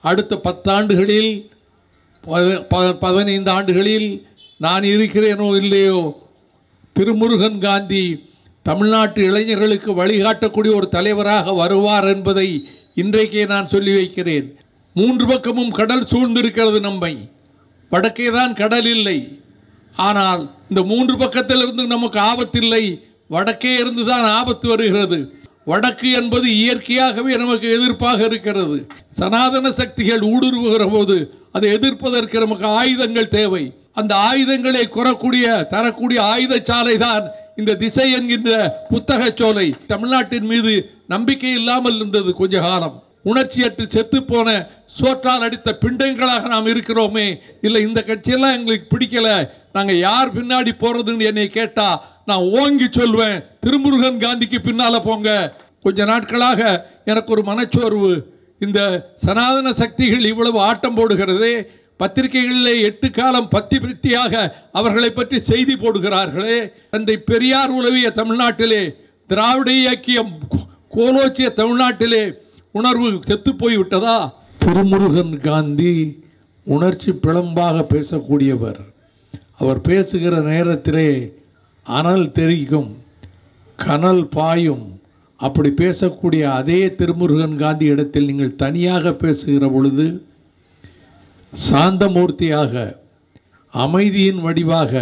அடுத்த பத்தாண்டுகளில் பத- ப- பதினைந்து ஆண்டுகளில் நான் இருக்கிறேனோ இல்லையோ திருமுருகன் காந்தி தமிழ்நாட்டு இளைஞர்களுக்கு வழிகாட்டக்கூடிய ஒரு தலைவராக வருவார் என்பதை இன்றைக்கே நான் சொல்லி வைக்கிறேன் மூன்று பக்கமும் கடல் சூழ்ந்திருக்கிறது நம்மை வடக்கே தான் கடல் இல்லை ஆனால் இந்த மூன்று பக்கத்திலிருந்து நமக்கு ஆபத்தில்லை வடக்கே இருந்து தான் ஆபத்து வருகிறது வடக்கு என்பது இயற்கையாகவே நமக்கு எதிர்ப்பாக இருக்கிறது சனாதன சக்திகள் ஊடுருவுகிற போது அதை எதிர்ப்பதற்கு நமக்கு ஆயுதங்கள் தேவை அந்த ஆயுதங்களை குறக்கூடிய தரக்கூடிய ஆயுதச்சாலை தான் இந்த திசை என்கின்ற புத்தகச் சோலை தமிழ்நாட்டின் மீது நம்பிக்கை இல்லாமல் இருந்தது கொஞ்ச காலம் உணர்ச்சியற்று செத்து போன சோற்றால் அடித்த பிண்டங்களாக நாம் இருக்கிறோமே இல்லை இந்த கட்சியெல்லாம் எங்களுக்கு பிடிக்கல நாங்கள் யார் பின்னாடி போறதுன்னு என்னை கேட்டா நான் ஓங்கி சொல்வேன் திருமுருகன் காந்திக்கு பின்னால போங்க கொஞ்ச நாட்களாக எனக்கு ஒரு மனச்சோர்வு இந்த சனாதன சக்திகள் இவ்வளவு ஆட்டம் போடுகிறதே பத்திரிகைகளிலே எட்டு காலம் பத்தி பிரித்தியாக அவர்களை பற்றி செய்தி போடுகிறார்களே தந்தை பெரியார் உலவிய தமிழ்நாட்டிலே திராவிட இயக்கியம் கோ- கோலோச்சிய தமிழ்நாட்டிலே உணர்வு செத்து போய்விட்டதா திருமுருகன் காந்தி உணர்ச்சி பிளம்பாக பேசக்கூடியவர் அவர் பேசுகிற நேரத்திலே அனல் தெரிக்கும் கனல் பாயும் அப்படி பேசக்கூடிய அதே திருமுருகன் காந்தி இடத்தில் நீங்கள் தனியாக பேசுகிற பொழுது சாந்தமூர்த்தியாக அமைதியின் வடிவாக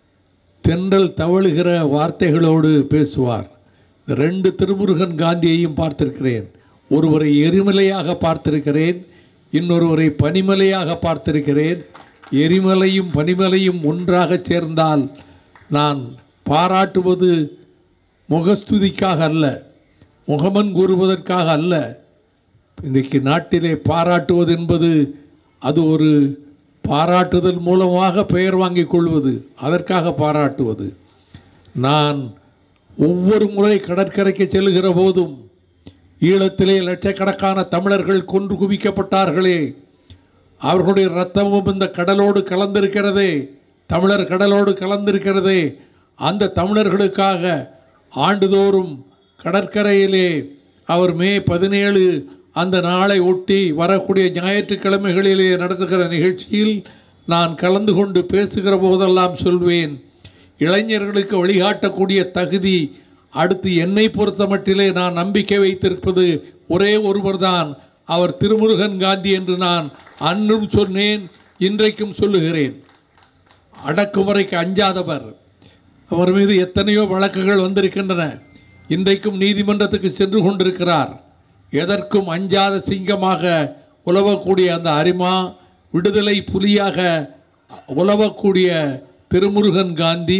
தென்றல் தவழுகிற வார்த்தைகளோடு பேசுவார் இந்த ரெண்டு திருமுருகன் காந்தியையும் பார்த்திருக்கிறேன் ஒருவரை எரிமலையாக பார்த்திருக்கிறேன் இன்னொருவரை பனிமலையாக பார்த்திருக்கிறேன் எரிமலையும் பனிமலையும் ஒன்றாக சேர்ந்தால் நான் பாராட்டுவது முகஸ்துதிக்காக அல்ல முகமன் கூறுவதற்காக அல்ல இன்றைக்கு நாட்டிலே பாராட்டுவது என்பது அது ஒரு பாராட்டுதல் மூலமாக பெயர் வாங்கிக் கொள்வது அதற்காக பாராட்டுவது நான் ஒவ்வொரு முறை கடற்கரைக்கு செல்லுகிற போதும் ஈழத்திலே லட்சக்கணக்கான தமிழர்கள் கொன்று குவிக்கப்பட்டார்களே அவர்களுடைய இரத்தமும் இந்த கடலோடு கலந்திருக்கிறதே தமிழர் கடலோடு கலந்திருக்கிறதே அந்த தமிழர்களுக்காக ஆண்டுதோறும் கடற்கரையிலே அவர் மே பதினேழு அந்த நாளை ஒட்டி வரக்கூடிய ஞாயிற்றுக்கிழமைகளிலே நடத்துகிற நிகழ்ச்சியில் நான் கலந்து கொண்டு பேசுகிற போதெல்லாம் சொல்வேன் இளைஞர்களுக்கு வழிகாட்டக்கூடிய தகுதி அடுத்து என்னை பொறுத்த மட்டிலே நான் நம்பிக்கை வைத்திருப்பது ஒரே ஒருவர்தான் அவர் திருமுருகன் காந்தி என்று நான் அன்றும் சொன்னேன் இன்றைக்கும் சொல்லுகிறேன் அடக்குமுறைக்கு அஞ்சாதவர் அவர் மீது எத்தனையோ வழக்குகள் வந்திருக்கின்றன இன்றைக்கும் நீதிமன்றத்துக்கு சென்று கொண்டிருக்கிறார் எதற்கும் அஞ்சாத சிங்கமாக உலவக்கூடிய அந்த அரிமா விடுதலை புலியாக உலவக்கூடிய திருமுருகன் காந்தி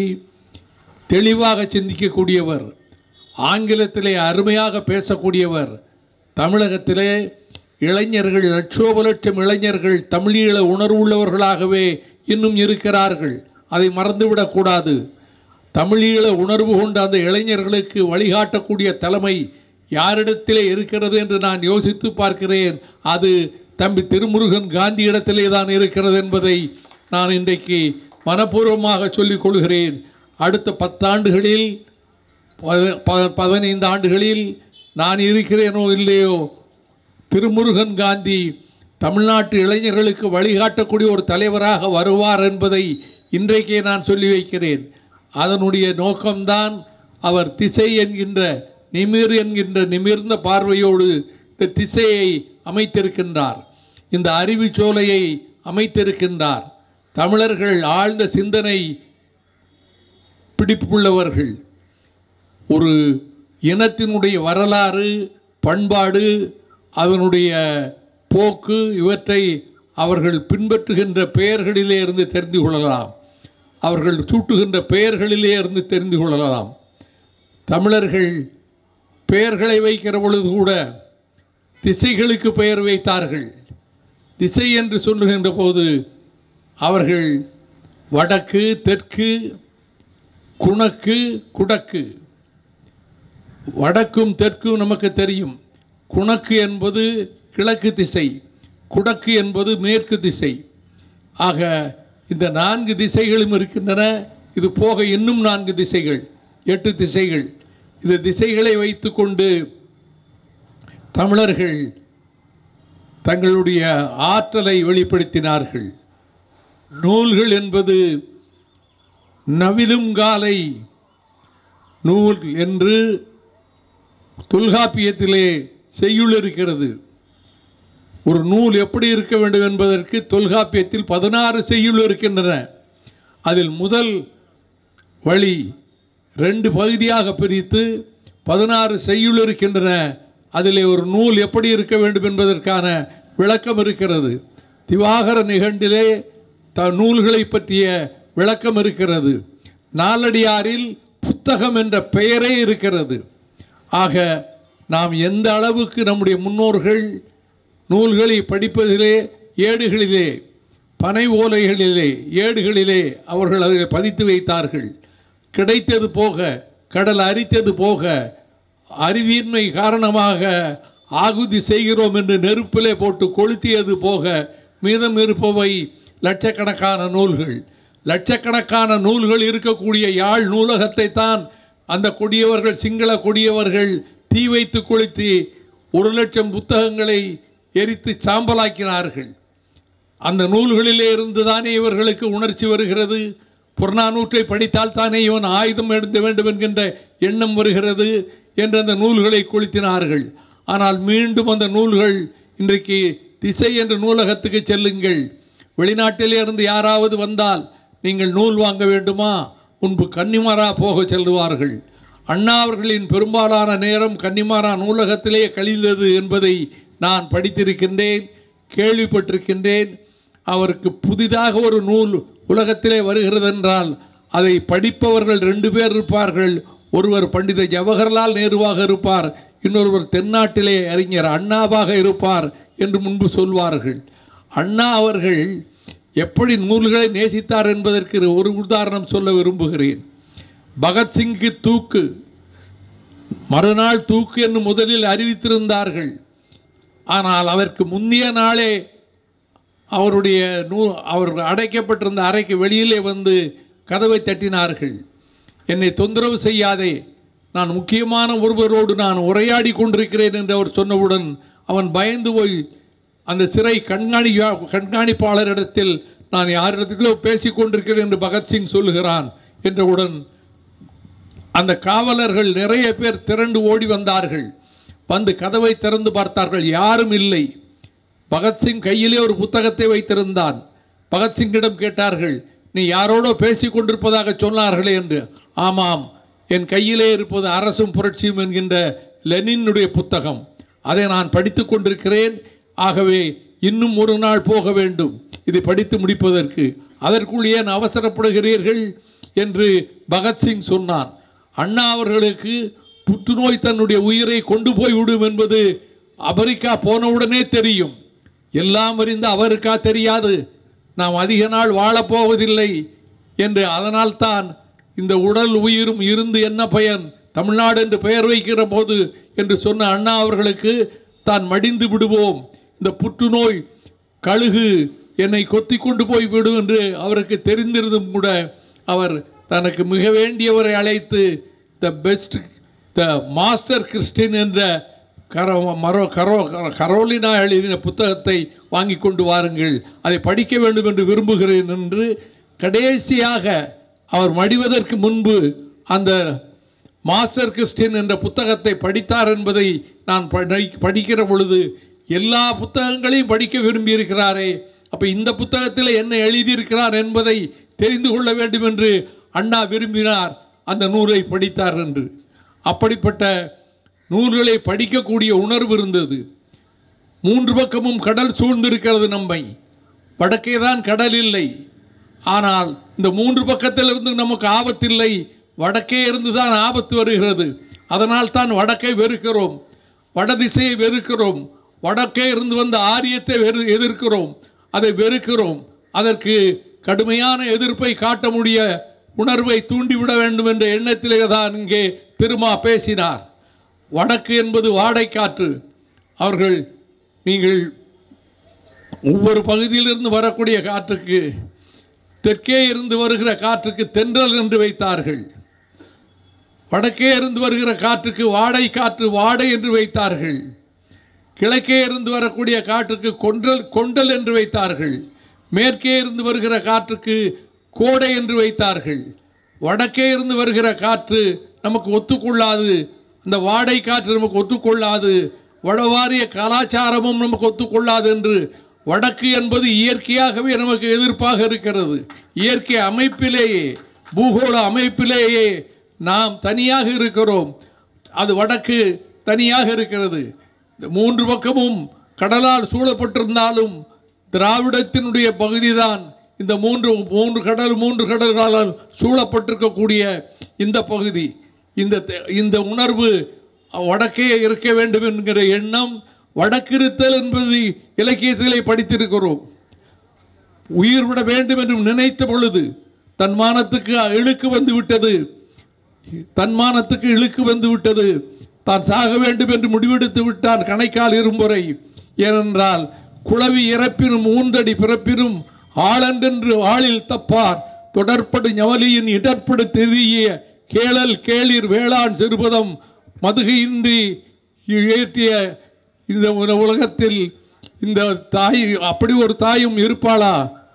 தெளிவாக சிந்திக்கக்கூடியவர் ஆங்கிலத்திலே அருமையாக பேசக்கூடியவர் தமிழகத்திலே இளைஞர்கள் லட்சோப லட்சம் இளைஞர்கள் தமிழீழ உணர்வுள்ளவர்களாகவே இன்னும் இருக்கிறார்கள் அதை மறந்துவிடக்கூடாது தமிழீழ உணர்வு கொண்ட அந்த இளைஞர்களுக்கு வழிகாட்டக்கூடிய தலைமை யாரிடத்திலே இருக்கிறது என்று நான் யோசித்து பார்க்கிறேன் அது தம்பி திருமுருகன் காந்தி இடத்திலே தான் இருக்கிறது என்பதை நான் இன்றைக்கு மனப்பூர்வமாக சொல்லிக் கொள்கிறேன் அடுத்த பத்தாண்டுகளில் பத- ப- பதினைந்து ஆண்டுகளில் நான் இருக்கிறேனோ இல்லையோ திருமுருகன் காந்தி தமிழ்நாட்டு இளைஞர்களுக்கு வழிகாட்டக்கூடிய ஒரு தலைவராக வருவார் என்பதை இன்றைக்கே நான் சொல்லி வைக்கிறேன் அதனுடைய நோக்கம்தான் அவர் திசை என்கின்ற நிமிர் என்கின்ற நிமிர்ந்த பார்வையோடு இந்த திசையை அமைத்திருக்கின்றார் இந்த அறிவுச்சோலையை அமைத்திருக்கின்றார் தமிழர்கள் ஆழ்ந்த சிந்தனை பிடிப்புள்ளவர்கள் ஒரு இனத்தினுடைய வரலாறு பண்பாடு அதனுடைய போக்கு இவற்றை அவர்கள் பின்பற்றுகின்ற பெயர்களிலே இருந்து தெரிந்து கொள்ளலாம் அவர்கள் சூட்டுகின்ற பெயர்களிலே இருந்து தெரிந்து கொள்ளலாம் தமிழர்கள் பெயர்களை வைக்கிற பொழுது கூட திசைகளுக்கு பெயர் வைத்தார்கள் திசை என்று சொல்லுகின்ற போது அவர்கள் வடக்கு தெற்கு குணக்கு குடக்கு வடக்கும் தெற்கும் நமக்கு தெரியும் குணக்கு என்பது கிழக்கு திசை குடக்கு என்பது மேற்கு திசை ஆக இந்த நான்கு திசைகளும் இருக்கின்றன இது போக இன்னும் நான்கு திசைகள் எட்டு திசைகள் இந்த திசைகளை வைத்துக்கொண்டு தமிழர்கள் தங்களுடைய ஆற்றலை வெளிப்படுத்தினார்கள் நூல்கள் என்பது நவிலும் காலை நூல் என்று தொல்காப்பியத்திலே செய்யுள் இருக்கிறது ஒரு நூல் எப்படி இருக்க வேண்டும் என்பதற்கு தொல்காப்பியத்தில் பதினாறு செய்யுள் இருக்கின்றன அதில் முதல் வழி ரெண்டு பகுதியாக பிரித்து பதினாறு செய்யுள் இருக்கின்றன அதிலே ஒரு நூல் எப்படி இருக்க வேண்டும் என்பதற்கான விளக்கம் இருக்கிறது திவாகர நிகண்டிலே த நூல்களை பற்றிய விளக்கம் இருக்கிறது நாலடியாரில் புத்தகம் என்ற பெயரே இருக்கிறது ஆக நாம் எந்த அளவுக்கு நம்முடைய முன்னோர்கள் நூல்களை படிப்பதிலே ஏடுகளிலே பனை ஓலைகளிலே ஏடுகளிலே அவர்கள் அதில் பதித்து வைத்தார்கள் கிடைத்தது போக கடல் அரித்தது போக அறிவின்மை காரணமாக ஆகுதி செய்கிறோம் என்று நெருப்பிலே போட்டு கொளுத்தியது போக மீதம் இருப்பவை லட்சக்கணக்கான நூல்கள் லட்சக்கணக்கான நூல்கள் இருக்கக்கூடிய யாழ் நூலகத்தை தான் அந்த கொடியவர்கள் சிங்கள கொடியவர்கள் தீ வைத்து கொளுத்தி ஒரு லட்சம் புத்தகங்களை எரித்து சாம்பலாக்கினார்கள் அந்த நூல்களிலே இருந்து தானே இவர்களுக்கு உணர்ச்சி வருகிறது புறநானூற்றை படித்தால் தானே இவன் ஆயுதம் எடுக்க வேண்டும் என்கின்ற எண்ணம் வருகிறது என்று அந்த நூல்களை கொளுத்தினார்கள் ஆனால் மீண்டும் அந்த நூல்கள் இன்றைக்கு திசை என்ற நூலகத்துக்கு செல்லுங்கள் வெளிநாட்டிலே இருந்து யாராவது வந்தால் நீங்கள் நூல் வாங்க வேண்டுமா முன்பு கன்னிமாரா போக செல்லுவார்கள் அண்ணா அவர்களின் பெரும்பாலான நேரம் கன்னிமாரா நூலகத்திலே கழிந்தது என்பதை நான் படித்திருக்கின்றேன் கேள்விப்பட்டிருக்கின்றேன் அவருக்கு புதிதாக ஒரு நூல் உலகத்திலே வருகிறது என்றால் அதை படிப்பவர்கள் ரெண்டு பேர் இருப்பார்கள் ஒருவர் பண்டித ஜவஹர்லால் நேருவாக இருப்பார் இன்னொருவர் தென்னாட்டிலே அறிஞர் அண்ணாவாக இருப்பார் என்று முன்பு சொல்வார்கள் அண்ணா அவர்கள் எப்படி நூல்களை நேசித்தார் என்பதற்கு ஒரு உதாரணம் சொல்ல விரும்புகிறேன் பகத்சிங்க்கு தூக்கு மறுநாள் தூக்கு என்று முதலில் அறிவித்திருந்தார்கள் ஆனால் அதற்கு முந்தைய நாளே அவருடைய நூ அவர் அடைக்கப்பட்டிருந்த அறைக்கு வெளியிலே வந்து கதவை தட்டினார்கள் என்னை தொந்தரவு செய்யாதே நான் முக்கியமான ஒருவரோடு நான் உரையாடி கொண்டிருக்கிறேன் என்று அவர் சொன்னவுடன் அவன் பயந்து போய் அந்த சிறை கண்காணி கண்காணிப்பாளரிடத்தில் நான் யாரிடத்திலோ பேசிக் கொண்டிருக்கிறேன் என்று பகத்சிங் சொல்லுகிறான் என்றவுடன் அந்த காவலர்கள் நிறைய பேர் திரண்டு ஓடி வந்தார்கள் வந்து கதவை திறந்து பார்த்தார்கள் யாரும் இல்லை பகத்சிங் கையிலே ஒரு புத்தகத்தை வைத்திருந்தான் பகத்சிங்கிடம் கேட்டார்கள் நீ யாரோடோ பேசிக் கொண்டிருப்பதாக சொன்னார்களே என்று ஆமாம் என் கையிலே இருப்பது அரசும் புரட்சியும் என்கின்ற லெனினுடைய புத்தகம் அதை நான் படித்து கொண்டிருக்கிறேன் ஆகவே இன்னும் ஒரு நாள் போக வேண்டும் இதை படித்து முடிப்பதற்கு அதற்குள் ஏன் அவசரப்படுகிறீர்கள் என்று பகத்சிங் சொன்னான் அண்ணா அவர்களுக்கு புற்றுநோய் தன்னுடைய உயிரை கொண்டு போய் விடும் என்பது அமெரிக்கா போனவுடனே தெரியும் எல்லாம் அறிந்த அவருக்கா தெரியாது நாம் அதிக நாள் வாழப்போவதில்லை என்று அதனால்தான் இந்த உடல் உயிரும் இருந்து என்ன பயன் தமிழ்நாடு என்று பெயர் வைக்கிற போது என்று சொன்ன அண்ணா அவர்களுக்கு தான் மடிந்து விடுவோம் இந்த புற்றுநோய் கழுகு என்னை கொத்தி கொண்டு போய் விடும் என்று அவருக்கு தெரிந்திருந்தும் கூட அவர் தனக்கு மிக வேண்டியவரை அழைத்து the best the master Christian என்ற கரோ மரோ கரோ கரோலினா எழுதின புத்தகத்தை வாங்கி கொண்டு வாருங்கள் அதை படிக்க வேண்டும் என்று விரும்புகிறேன் என்று கடைசியாக அவர் மடிவதற்கு முன்பு அந்த மாஸ்டர் கிறிஸ்டின் என்ற புத்தகத்தை படித்தார் என்பதை நான் படி- படிக்கிற பொழுது எல்லா புத்தகங்களையும் படிக்க விரும்பியிருக்கிறாரே அப்போ இந்த புத்தகத்தில் என்ன எழுதியிருக்கிறார் என்பதை தெரிந்து கொள்ள வேண்டும் என்று அண்ணா விரும்பினார் அந்த நூலை படித்தார் என்று அப்படிப்பட்ட நூல்களை படிக்கக்கூடிய உணர்வு இருந்தது மூன்று பக்கமும் கடல் சூழ்ந்திருக்கிறது நம்மை வடக்கே தான் கடல் இல்லை ஆனால் இந்த மூன்று பக்கத்திலிருந்து நமக்கு ஆபத்தில்லை வடக்கே இருந்து தான் ஆபத்து வருகிறது அதனால் தான் வடக்கை வெறுக்கிறோம் வடதிசையை வெறுக்கிறோம் வடக்கே இருந்து வந்த ஆரியத்தை வெறு எதிர்க்கிறோம் அதை வெறுக்கிறோம் அதற்கு கடுமையான எதிர்ப்பை காட்ட முடிய உணர்வை தூண்டிவிட வேண்டும் என்ற எண்ணத்திலே தான் இங்கே திருமா பேசினார் வடக்கு என்பது வாடைக்காற்று அவர்கள் நீங்கள் ஒவ்வொரு பகுதியிலிருந்து வரக்கூடிய காற்றுக்கு தெற்கே இருந்து வருகிற காற்றுக்கு தென்றல் என்று வைத்தார்கள் வடக்கே இருந்து வருகிற காற்றுக்கு வாடை காற்று வாடை என்று வைத்தார்கள் கிழக்கே இருந்து வரக்கூடிய காற்றுக்கு கொண்டல் கொண்டல் என்று வைத்தார்கள் மேற்கே இருந்து வருகிற காற்றுக்கு கோடை என்று வைத்தார்கள் வடக்கே இருந்து வருகிற காற்று நமக்கு ஒத்துக்கொள்ளாது அந்த வாடை காற்று நமக்கு ஒத்துக்கொள்ளாது வடவாரிய கலாச்சாரமும் நமக்கு ஒத்துக்கொள்ளாது என்று வடக்கு என்பது இயற்கையாகவே நமக்கு எதிர்ப்பாக இருக்கிறது இயற்கை அமைப்பிலேயே பூகோள அமைப்பிலேயே நாம் தனியாக இருக்கிறோம் அது வடக்கு தனியாக இருக்கிறது இந்த மூன்று பக்கமும் கடலால் சூழப்பட்டிருந்தாலும் திராவிடத்தினுடைய பகுதிதான் இந்த மூன்று மூன்று கடல் மூன்று கடல்களால் சூழப்பட்டிருக்கக்கூடிய இந்த பகுதி இந்த தெ- இந்த உணர்வு வடக்கே இருக்க வேண்டும் என்கிற எண்ணம் வடக்கிருத்தல் என்பது இலக்கியத்திலே படித்திருக்கிறோம் உயிர் விட வேண்டும் என்று நினைத்த பொழுது தன்மானத்துக்கு இழுக்கு வந்து விட்டது தன்மானத்துக்கு இழுக்கு வந்து விட்டது தான் சாக வேண்டும் என்று முடிவெடுத்து விட்டான் கணைக்கால் இரும்புரை ஏனென்றால் குளவி இறப்பினும் மூன்றடி பிறப்பினும் ஆளன்றென்று ஆளில் தப்பார் தொடர்படு ஞவலியின் இடர்படு தெரிய கேளல் கேளிர் வேளாண் சிறுபதம் மதுகையின்றி ஏற்றிய இந்த உல- உலகத்தில் இந்த தாய் அப்படி ஒரு தாயும் இருப்பாளா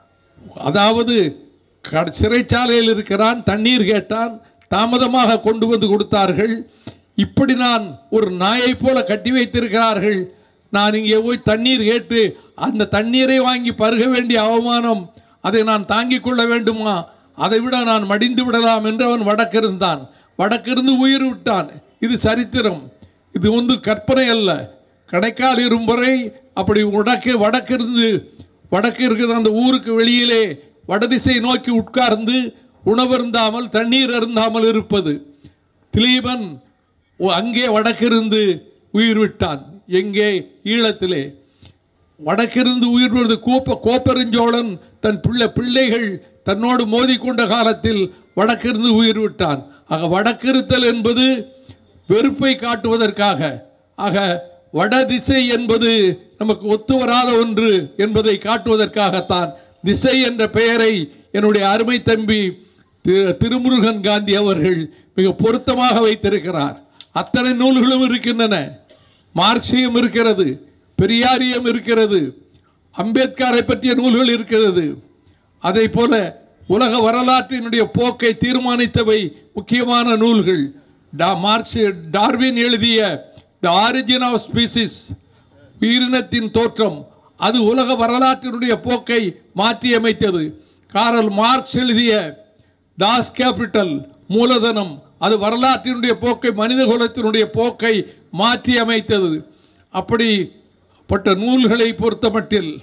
அதாவது க- சிறைச்சாலையில் இருக்கிறான் தண்ணீர் கேட்டான் தாமதமாக கொண்டு வந்து கொடுத்தார்கள் இப்படி நான் ஒரு நாயைப் போல கட்டி வைத்திருக்கிறார்கள் நான் இங்கே போய் தண்ணீர் கேட்டு அந்த தண்ணீரை வாங்கி பருக வேண்டிய அவமானம் அதை நான் தாங்கிக் கொள்ள வேண்டுமா அதை விட நான் மடிந்து விடலாம் என்று அவன் வடக்கிருந்தான் வடக்கிருந்து உயிர் விட்டான் இது சரித்திரம் இது வந்து கற்பனை அல்ல கடைக்கால் இரும்பறை அப்படி வடக்கு வடக்கிருந்து வடக்கு இருக்கிற அந்த ஊருக்கு வெளியிலே வடதிசை நோக்கி உட்கார்ந்து உணவருந்தாமல் தண்ணீர் அருந்தாமல் இருப்பது திலீபன் ஒ- அங்கே வடக்கிருந்து உயிர் விட்டான் எங்கே ஈழத்திலே வடக்கிருந்து உயிர் விடுவது கோப்ப கோப்பெருஞ்சோழன் தன் பிள்ளை பிள்ளைகள் தன்னோடு மோதிக்கொண்ட காலத்தில் வடக்கிருந்து உயிர் விட்டான் ஆக வடக்கிருத்தல் என்பது வெறுப்பை காட்டுவதற்காக ஆக வடதிசை என்பது நமக்கு ஒத்து வராத ஒன்று என்பதை காட்டுவதற்காகத்தான் திசை என்ற பெயரை என்னுடைய அருமை தம்பி திரு- திருமுருகன் காந்தி அவர்கள் மிக பொருத்தமாக வைத்திருக்கிறார் அத்தனை நூல்களும் இருக்கின்றன மார்க்சியம் இருக்கிறது பெரியாரியம் இருக்கிறது அம்பேத்கரை பற்றிய நூல்கள் இருக்கிறது அதை போல உலக வரலாற்றினுடைய போக்கை தீர்மானித்தவை முக்கியமான நூல்கள் டா மார்க்ஸ் டார்வின் எழுதிய த ஆரிஜின் ஆஃப் ஸ்பீசிஸ் உயிரினத்தின் தோற்றம் அது உலக வரலாற்றினுடைய போக்கை மாற்றியமைத்தது காரல் மார்க்ஸ் எழுதிய தாஸ் கேபிட்டல் மூலதனம் அது வரலாற்றினுடைய போக்கை மனித குலத்தினுடைய போக்கை மாற்றி அமைத்தது அப்படிப்பட்ட நூல்களை பொறுத்தமட்டில்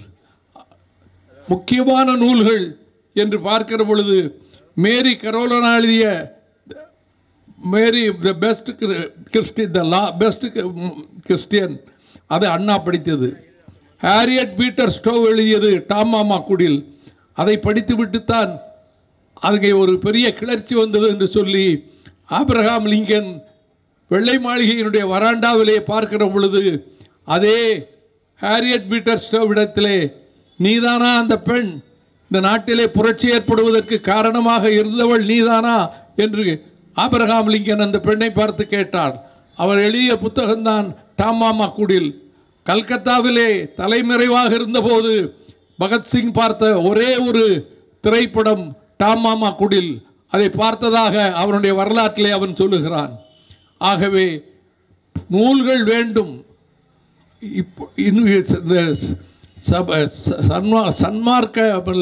முக்கியமான நூல்கள் என்று பார்க்கிற பொழுது மேரி கரோலனா எழுதிய Marie the best Christian the லா பெஸ்ட் கிறிஸ்டியன் அது அண்ணா படித்தது ஹாரியட் பீட்டர் ஸ்டோவ் எழுதியது டாமாமா குடில் அதை படித்துவிட்டுத்தான் அங்கே ஒரு பெரிய கிளர்ச்சி வந்தது என்று சொல்லி ஆபிரகாம் லிங்கன் வெள்ளை மாளிகையினுடைய வராண்டாவிலே பார்க்கிற பொழுது அதே ஹாரியட் பீட்டர் ஸ்டோவ் இடத்திலே நீதானா அந்த பெண் இந்த நாட்டிலே புரட்சி ஏற்படுவதற்கு காரணமாக இருந்தவள் நீதானா என்று ஆபிரகாம் லிங்கன் அந்த பெண்ணை பார்த்து கேட்டார் அவர் எழுதிய புத்தகம்தான் டாமாமா குடில் கல்கத்தாவிலே தலைமறைவாக இருந்தபோது பகத்சிங் பார்த்த ஒரே ஒரு திரைப்படம் டாமாமா குடில் அதை பார்த்ததாக அவனுடைய வரலாற்றிலே அவன் சொல்லுகிறான் ஆகவே நூல்கள் வேண்டும் இப்போ இன்னும் இந்த சப ச- சன்மா சன்மார்க்க அல்ல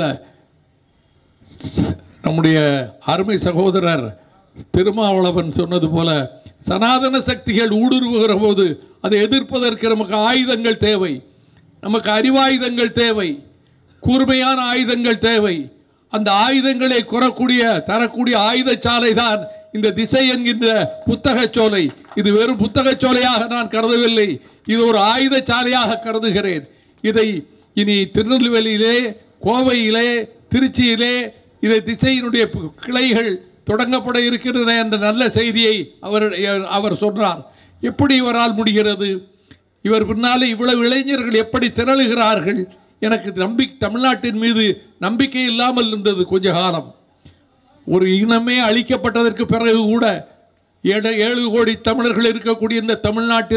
நம்முடைய அருமை சகோதரர் திருமாவளவன் சொன்னது போல சனாதன சக்திகள் ஊடுருவுகிற போது அதை எதிர்ப்பதற்கு நமக்கு ஆயுதங்கள் தேவை நமக்கு அறிவாயுதங்கள் தேவை கூர்மையான ஆயுதங்கள் தேவை அந்த ஆயுதங்களை குறக்கூடிய தரக்கூடிய ஆயுதச்சாலை தான் இந்த திசை என்கின்ற புத்தகச் சோலை இது வெறும் புத்தகச் சோலையாக நான் கருதவில்லை இது ஒரு ஆயுதச்சாலையாக கருதுகிறேன் இதை இனி திருநெல்வேலியிலே கோவையிலே திருச்சியிலே இதை திசையினுடைய பு- கிளைகள் தொடங்கப்பட இருக்கின்றன என்ற நல்ல செய்தியை அவர் அவர் சொன்னார் எப்படி இவரால் முடிகிறது இவர் பின்னாலே இவ்வளவு இளைஞர்கள் எப்படி திரளுகிறார்கள் எனக்கு நம்பி தமிழ்நாட்டின் மீது நம்பிக்கை இல்லாமல் இருந்தது கொஞ்ச காலம் ஒரு இனமே அழிக்கப்பட்டதற்கு பிறகு கூட ஏழு ஏழு கோடி தமிழர்கள் இருக்கக்கூடிய இந்த தமிழ்நாட்டிலே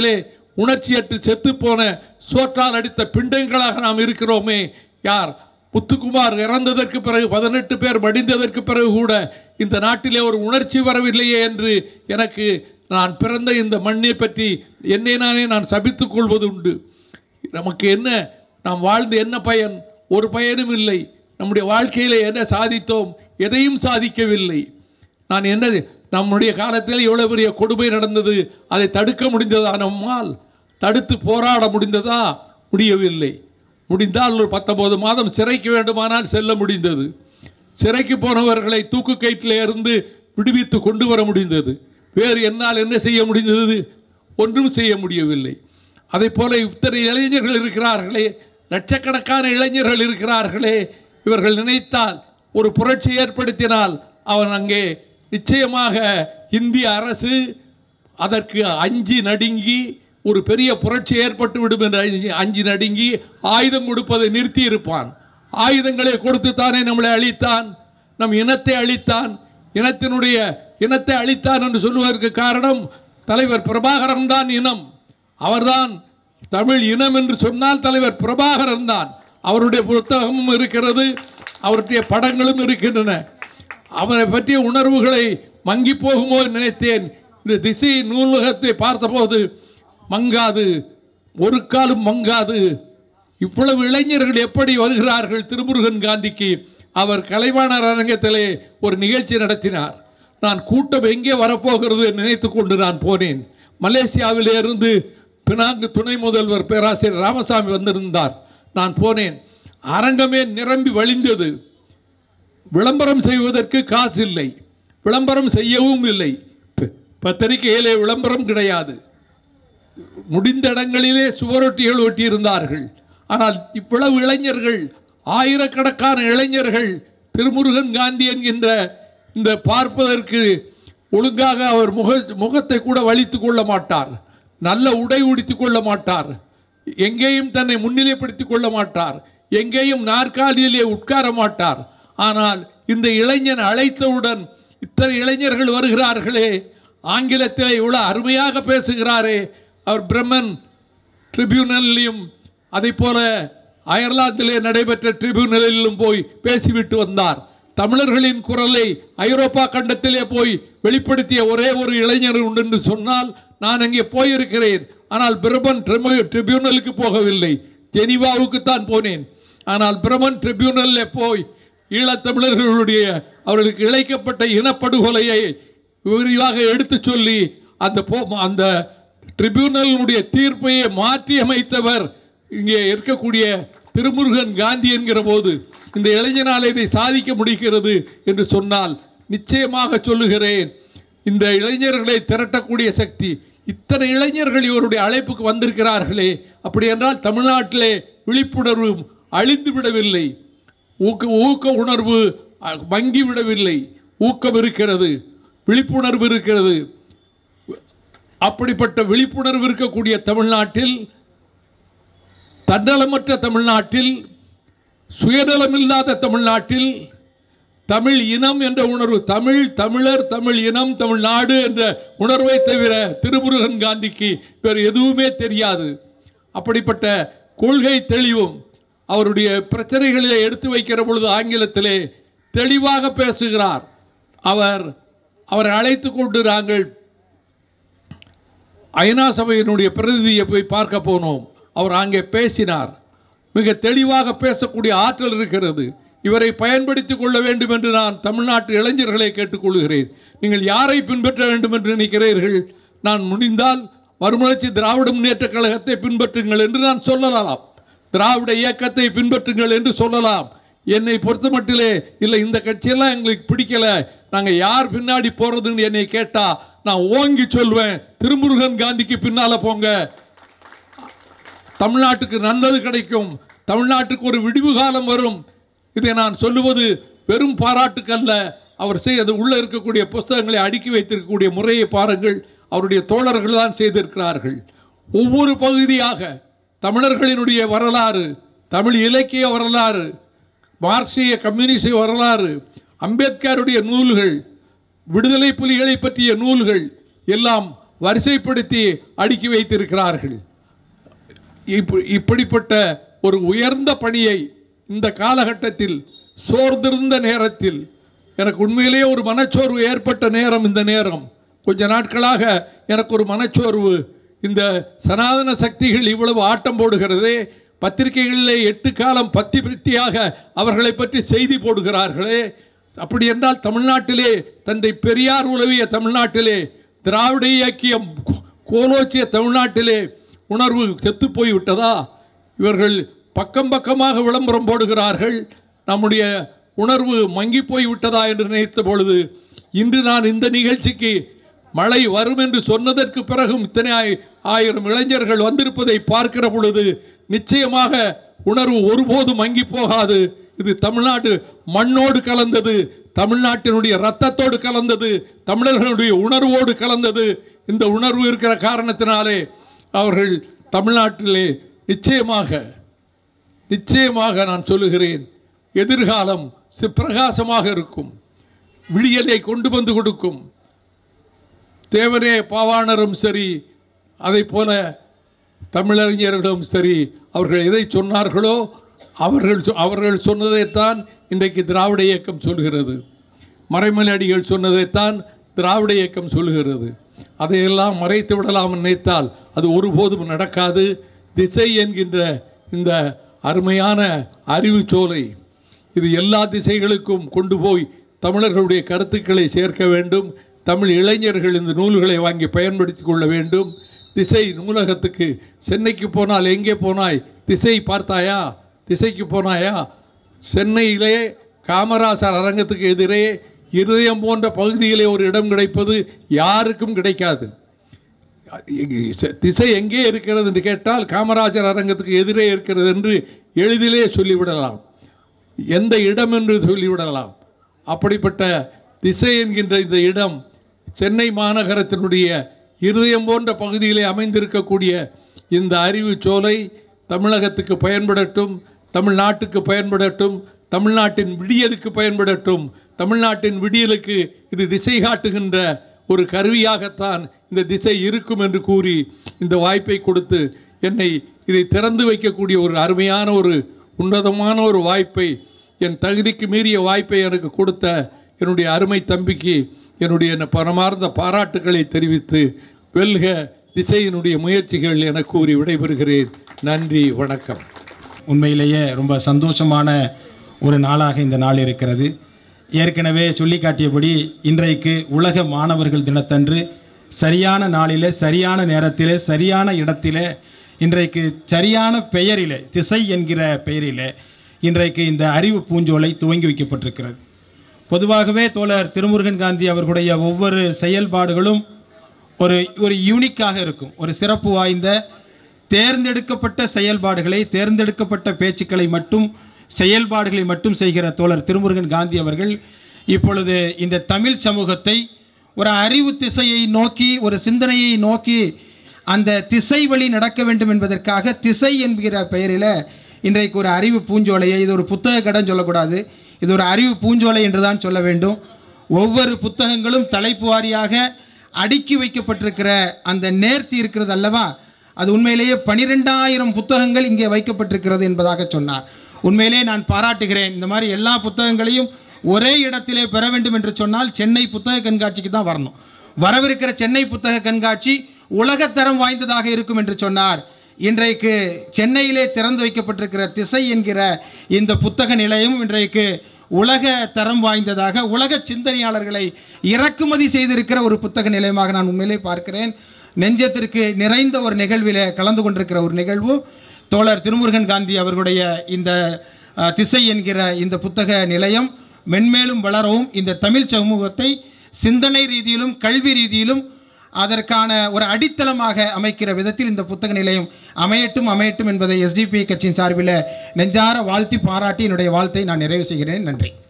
உணர்ச்சியற்று செத்துப்போன சோற்றால் அடித்த பிண்டங்களாக நாம் இருக்கிறோமே யார் முத்துக்குமார் இறந்ததற்கு பிறகு பதினெட்டு பேர் மடிந்ததற்கு பிறகு கூட இந்த நாட்டிலே ஒரு உணர்ச்சி வரவில்லையே என்று எனக்கு நான் பிறந்த இந்த மண்ணை பற்றி என்னை நானே நான் சபித்துக் கொள்வது உண்டு நமக்கு என்ன நாம் வாழ்ந்து என்ன பயன் ஒரு பயனும் இல்லை நம்முடைய வாழ்க்கையில் என்ன சாதித்தோம் எதையும் சாதிக்கவில்லை நான் என்ன நம்முடைய காலத்தில் எவ்வளவு பெரிய கொடுமை நடந்தது அதை தடுக்க முடிந்ததா நம்மால் தடுத்து போராட முடிந்ததா முடியவில்லை முடிந்தால் ஒரு பத்தொன்பது மாதம் சிறைக்கு வேண்டுமானால் செல்ல முடிந்தது சிறைக்கு போனவர்களை தூக்கு கயிற்றிலே இருந்து விடுவித்து கொண்டு வர முடிந்தது வேறு என்னால் என்ன செய்ய முடிந்தது ஒன்றும் செய்ய முடியவில்லை அதை போல இத்தனை இளைஞர்கள் இருக்கிறார்களே லட்சக்கணக்கான இளைஞர்கள் இருக்கிறார்களே இவர்கள் நினைத்தால் ஒரு புரட்சி ஏற்படுத்தினால் அவன் அங்கே நிச்சயமாக இந்திய அரசு அதற்கு அஞ்சி நடுங்கி ஒரு பெரிய புரட்சி ஏற்பட்டு விடும் என்று அஞ்சி- அஞ்சி நடுங்கி ஆயுதம் கொடுப்பதை நிறுத்தி இருப்பான் ஆயுதங்களை கொடுத்து தானே நம்மளை அழித்தான் நம் இனத்தை அழித்தான் இனத்தினுடைய இனத்தை அழித்தான் என்று சொல்வதற்கு காரணம் தலைவர் பிரபாகரன் தான் இனம் அவர்தான் தமிழ் இனம் என்று சொன்னால் தலைவர் பிரபாகரன் தான் அவருடைய புத்தகமும் இருக்கிறது அவருடைய படங்களும் இருக்கின்றன அவரை பற்றிய உணர்வுகளை மங்கி போகுமோ என்று நினைத்தேன் இந்த திசை நூலகத்தை பார்த்தபோது மங்காது ஒரு காலும் மங்காது இவ்வளவு இளைஞர்கள் எப்படி வருகிறார்கள் திருமுருகன் காந்திக்கு அவர் கலைவாணர் அரங்கத்திலே ஒரு நிகழ்ச்சி நடத்தினார் நான் கூட்டம் எங்கே வரப்போகிறது என்று நினைத்து கொண்டு நான் போனேன் மலேசியாவிலே இருந்து பினாங்கு துணை முதல்வர் பேராசிரியர் ராமசாமி வந்திருந்தார் நான் போனேன் அரங்கமே நிரம்பி வழிந்தது விளம்பரம் செய்வதற்கு காசு இல்லை விளம்பரம் செய்யவும் இல்லை ப- பத்திரிகையிலே விளம்பரம் கிடையாது முடிந்த இடங்களிலே சுவரொட்டிகள் ஒட்டியிருந்தார்கள் ஆனால் இவ்வளவு இளைஞர்கள் ஆயிரக்கணக்கான இளைஞர்கள் திருமுருகன் காந்தி என்கின்ற இந்த பார்ப்பதற்கு ஒழுங்காக அவர் முக முகத்தை கூட வலித்துக் கொள்ள மாட்டார் நல்ல உடை உடுத்திக் கொள்ள மாட்டார் எங்கேயும் தன்னை முன்னிலைப்படுத்திக் கொள்ள மாட்டார் எங்கேயும் நாற்காலியிலே உட்கார மாட்டார் ஆனால் இந்த இளைஞன் அழைத்தவுடன் இத்தனை இளைஞர்கள் வருகிறார்களே ஆங்கிலத்தில் இவ்வளவு அருமையாக பேசுகிறாரே அவர் பிரம்மன் ட்ரிபியூனல்லையும் அதை போல அயர்லாந்திலே நடைபெற்ற ட்ரிபியூனலிலும் போய் பேசிவிட்டு வந்தார் தமிழர்களின் குரலை ஐரோப்பா கண்டத்திலே போய் வெளிப்படுத்திய ஒரே ஒரு இளைஞர் உண்டு என்று சொன்னால் நான் அங்கே போயிருக்கிறேன் ஆனால் பிரமன் ட்ரிபு- ட்ரிபியூனலுக்கு போகவில்லை ஜெனீவாவுக்கு தான் போனேன் ஆனால் பிரமன் ட்ரிபியூனலில் போய் ஈழத்தமிழர்களுடைய அவர்களுக்கு இழைக்கப்பட்ட இனப்படுகொலையை விரிவாக எடுத்துச் சொல்லி அந்த போ அந்த ட்ரிபியூனலுடைய தீர்ப்பையே மாற்றி அமைத்தவர் இங்கே இருக்கக்கூடிய திருமுருகன் காந்தி என்கிற போது இந்த இளைஞனால் இதை சாதிக்க முடிகிறது என்று சொன்னால் நிச்சயமாக சொல்லுகிறேன் இந்த இளைஞர்களை திரட்டக்கூடிய சக்தி இத்தனை இளைஞர்கள் இவருடைய அழைப்புக்கு வந்திருக்கிறார்களே அப்படி என்றால் தமிழ்நாட்டிலே விழிப்புணர்வு அழிந்து விடவில்லை ஊக்க ஊக்க உணர்வு அஹ், மங்கி விடவில்லை ஊக்கம் இருக்கிறது விழிப்புணர்வு இருக்கிறது அப்படிப்பட்ட விழிப்புணர்வு இருக்கக்கூடிய தமிழ்நாட்டில் தன்னலமற்ற தமிழ்நாட்டில் சுயநலமில்லாத தமிழ்நாட்டில் தமிழ் இனம் என்ற உணர்வு தமிழ் தமிழர் தமிழ் இனம் தமிழ்நாடு என்ற உணர்வை தவிர திருமுருகன் காந்திக்கு வேறு எதுவுமே தெரியாது அப்படிப்பட்ட கொள்கை தெளிவும் அவருடைய பிரச்சனைகளிலே எடுத்து வைக்கிற பொழுது ஆங்கிலத்திலே தெளிவாக பேசுகிறார் அவர் அவரை அழைத்து கொண்டு நாங்கள் ஐநா சபையினுடைய பிரதிநிதியை போய் பார்க்க போனோம் அவர் அங்கே பேசினார் மிக தெளிவாக பேசக்கூடிய ஆற்றல் இருக்கிறது இவரை பயன்படுத்திக் கொள்ள வேண்டும் என்று நான் தமிழ்நாட்டு இளைஞர்களை கேட்டுக்கொள்கிறேன் நீங்கள் யாரை பின்பற்ற வேண்டும் என்று நினைக்கிறீர்கள் நான் முடிந்தால் மறுமலர்ச்சி திராவிட முன்னேற்றக் கழகத்தை பின்பற்றுங்கள் என்று நான் சொல்லலாம் திராவிட இயக்கத்தை பின்பற்றுங்கள் என்று சொல்லலாம் என்னை பொறுத்த மட்டிலே இல்லை இந்த கட்சியெல்லாம் எங்களுக்கு பிடிக்கல நாங்கள் யார் பின்னாடி போறதுன்னு என்னை கேட்டா நான் ஓங்கி சொல்வேன் திருமுருகன் காந்திக்கு பின்னால போங்க தமிழ்நாட்டுக்கு நல்லது கிடைக்கும் தமிழ்நாட்டுக்கு ஒரு விடிவு காலம் வரும் இதை நான் சொல்லுவது வெறும் பாராட்டுக்கல்ல அவர் செய்து உள்ள இருக்கக்கூடிய புஸ்தகங்களை அடுக்கி வைத்திருக்கக்கூடிய முறையை பாருங்கள் அவருடைய தோழர்கள் தான் செய்திருக்கிறார்கள் ஒவ்வொரு பகுதியாக தமிழர்களினுடைய வரலாறு தமிழ் இலக்கிய வரலாறு மார்க்சிய கம்யூனிஸ்ட வரலாறு அம்பேத்கருடைய நூல்கள் விடுதலை புலிகளை பற்றிய நூல்கள் எல்லாம் வரிசைப்படுத்தி அடுக்கி வைத்திருக்கிறார்கள் இப்ப- இப்படிப்பட்ட ஒரு உயர்ந்த பணியை இந்த காலகட்டத்தில் சோர்ந்திருந்த நேரத்தில் எனக்கு உண்மையிலேயே ஒரு மனச்சோர்வு ஏற்பட்ட நேரம் இந்த நேரம் கொஞ்ச நாட்களாக எனக்கு ஒரு மனச்சோர்வு இந்த சனாதன சக்திகள் இவ்வளவு ஆட்டம் போடுகிறதே பத்திரிகைகளிலே எட்டு காலம் பத்தி பிரித்தியாக அவர்களை பற்றி செய்தி போடுகிறார்களே அப்படி என்றால் தமிழ்நாட்டிலே தந்தை பெரியார் உலவிய தமிழ்நாட்டிலே திராவிட இயக்கியம் கோ- கோலோச்சிய தமிழ்நாட்டிலே உணர்வு செத்து போய்விட்டதா இவர்கள் பக்கம் பக்கமாக விளம்பரம் போடுகிறார்கள் நம்முடைய உணர்வு மங்கி போய்விட்டதா என்று நினைத்த பொழுது இன்று நான் இந்த நிகழ்ச்சிக்கு மழை வரும் என்று சொன்னதற்கு பிறகும் இத்தனை ஆய்- ஆயிரம் இளைஞர்கள் வந்திருப்பதை பார்க்கிற பொழுது நிச்சயமாக உணர்வு ஒருபோதும் மங்கி போகாது இது தமிழ்நாடு மண்ணோடு கலந்தது தமிழ்நாட்டினுடைய ரத்தத்தோடு கலந்தது தமிழர்களுடைய உணர்வோடு கலந்தது இந்த உணர்வு இருக்கிற காரணத்தினாலே அவர்கள் தமிழ்நாட்டிலே நிச்சயமாக நிச்சயமாக நான் சொல்லுகிறேன் எதிர்காலம் சி- பிரகாசமாக இருக்கும் விடியலை கொண்டு வந்து கொடுக்கும் தேவரே பாவாணரும் சரி அதை போல தமிழறிஞர்களும் சரி அவர்கள் எதை சொன்னார்களோ அவர்கள் சொ- அவர்கள் சொன்னதைத்தான் இன்றைக்கு திராவிட இயக்கம் சொல்கிறது மறைமலை அடிகள் சொன்னதைத்தான் திராவிட இயக்கம் சொல்கிறது அதையெல்லாம் மறைத்து விடலாம் நினைத்தால் அது ஒருபோதும் நடக்காது திசை என்கின்ற இந்த அருமையான அறிவுச்சோலை இது எல்லா திசைகளுக்கும் கொண்டு போய் தமிழர்களுடைய கருத்துக்களை சேர்க்க வேண்டும் தமிழ் இளைஞர்கள் இந்த நூல்களை வாங்கி பயன்படுத்தி கொள்ள வேண்டும் திசை நூலகத்துக்கு சென்னைக்கு போனால் எங்கே போனாய் திசை பார்த்தாயா திசைக்கு போனாயா சென்னையிலே காமராசர் அரங்கத்துக்கு எதிரே இருதயம் போன்ற பகுதியிலே ஒரு இடம் கிடைப்பது யாருக்கும் கிடைக்காது திசை எங்கே இருக்கிறது என்று கேட்டால் காமராஜர் அரங்கத்துக்கு எதிரே இருக்கிறது என்று எளிதிலே சொல்லிவிடலாம் எந்த இடம் என்று சொல்லிவிடலாம் அப்படிப்பட்ட திசை என்கின்ற இந்த இடம் சென்னை மாநகரத்தினுடைய இருதயம் போன்ற பகுதியிலே அமைந்திருக்கக்கூடிய இந்த அறிவு சோலை தமிழகத்துக்கு பயன்படட்டும் தமிழ்நாட்டுக்கு பயன்படட்டும் தமிழ்நாட்டின் விடியலுக்கு பயன்படட்டும் தமிழ்நாட்டின் விடியலுக்கு இது திசை காட்டுகின்ற ஒரு கருவியாகத்தான் இந்த திசை இருக்கும் என்று கூறி இந்த வாய்ப்பை கொடுத்து என்னை இதை திறந்து வைக்கக்கூடிய ஒரு அருமையான ஒரு உன்னதமான ஒரு வாய்ப்பை என் தகுதிக்கு மீறிய வாய்ப்பை எனக்கு கொடுத்த என்னுடைய அருமை தம்பிக்கு என்னுடைய ந- பரமார்ந்த பாராட்டுக்களை தெரிவித்து வெல்க திசையினுடைய முயற்சிகள் என கூறி விடைபெறுகிறேன் நன்றி வணக்கம் உண்மையிலேயே ரொம்ப சந்தோஷமான ஒரு நாளாக இந்த நாள் இருக்கிறது ஏற்கனவே சொல்லி காட்டியபடி இன்றைக்கு உலக மாணவர்கள் தினத்தன்று சரியான நாளிலே சரியான நேரத்திலே சரியான இடத்திலே இன்றைக்கு சரியான பெயரிலே திசை என்கிற பெயரிலே இன்றைக்கு இந்த அறிவு பூஞ்சோலை துவங்கி வைக்கப்பட்டிருக்கிறது பொதுவாகவே தோழர் திருமுருகன் காந்தி அவர்களுடைய ஒவ்வொரு செயல்பாடுகளும் ஒரு ஒரு யூனிக்காக இருக்கும் ஒரு சிறப்பு வாய்ந்த தேர்ந்தெடுக்கப்பட்ட செயல்பாடுகளை தேர்ந்தெடுக்கப்பட்ட பேச்சுக்களை மட்டும் செயல்பாடுகளை மட்டும் செய்கிற தோழர் திருமுருகன் காந்தி அவர்கள் இப்பொழுது இந்த தமிழ் சமூகத்தை ஒரு அறிவு திசையை நோக்கி ஒரு சிந்தனையை நோக்கி அந்த திசை வழி நடக்க வேண்டும் என்பதற்காக திசை என்கிற பெயரில் இன்றைக்கு ஒரு அறிவு பூஞ்சோலையை இது ஒரு புத்தக கடன் சொல்லக்கூடாது இது ஒரு அறிவு பூஞ்சோலை என்று தான் சொல்ல வேண்டும் ஒவ்வொரு புத்தகங்களும் தலைப்பு வாரியாக அடுக்கி வைக்கப்பட்டிருக்கிற அந்த நேர்த்தி இருக்கிறது அல்லவா அது உண்மையிலேயே பனிரெண்டாயிரம் புத்தகங்கள் இங்கே வைக்கப்பட்டிருக்கிறது என்பதாக சொன்னார் உண்மையிலே நான் பாராட்டுகிறேன் இந்த மாதிரி எல்லா புத்தகங்களையும் ஒரே இடத்திலே பெற வேண்டும் என்று சொன்னால் சென்னை புத்தக கண்காட்சிக்கு தான் வரணும் வரவிருக்கிற சென்னை புத்தக கண்காட்சி உலகத்தரம் வாய்ந்ததாக இருக்கும் என்று சொன்னார் இன்றைக்கு சென்னையிலே திறந்து வைக்கப்பட்டிருக்கிற திசை என்கிற இந்த புத்தக நிலையம் இன்றைக்கு உலக தரம் வாய்ந்ததாக உலக சிந்தனையாளர்களை இறக்குமதி செய்திருக்கிற ஒரு புத்தக நிலையமாக நான் உண்மையிலே பார்க்கிறேன் நெஞ்சத்திற்கு நிறைந்த ஒரு நிகழ்விலே கலந்து கொண்டிருக்கிற ஒரு நிகழ்வு தோழர் திருமுருகன் காந்தி அவர்களுடைய இந்த அஹ், திசை என்கிற இந்த புத்தக நிலையம் மென்மேலும் வளரவும் இந்த தமிழ் சமூகத்தை சிந்தனை ரீதியிலும் கல்வி ரீதியிலும் அதற்கான ஒரு அடித்தளமாக அமைக்கிற விதத்தில் இந்த புத்தக நிலையம் அமையட்டும் அமையட்டும் என்பதை எஸ்டிபி கட்சியின் சார்பில் நெஞ்சார வாழ்த்தி பாராட்டி என்னுடைய வாழ்த்தை நான் நிறைவு செய்கிறேன் நன்றி